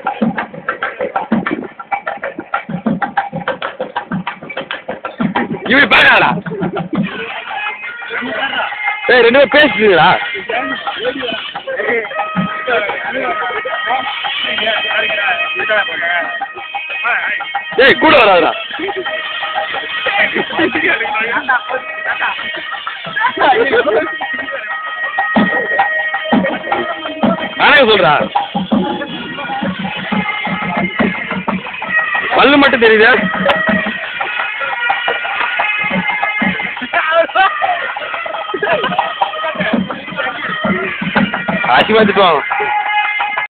இவன் பாருடா ஏய் ரெண்டு பேரும் பேசுறீங்களா ஏய் கூட வராதுடா வணக்கம் சொல்றா பல்லு மட்டும் தெரியுதா ஆசி பார்த்துட்டு வாங்க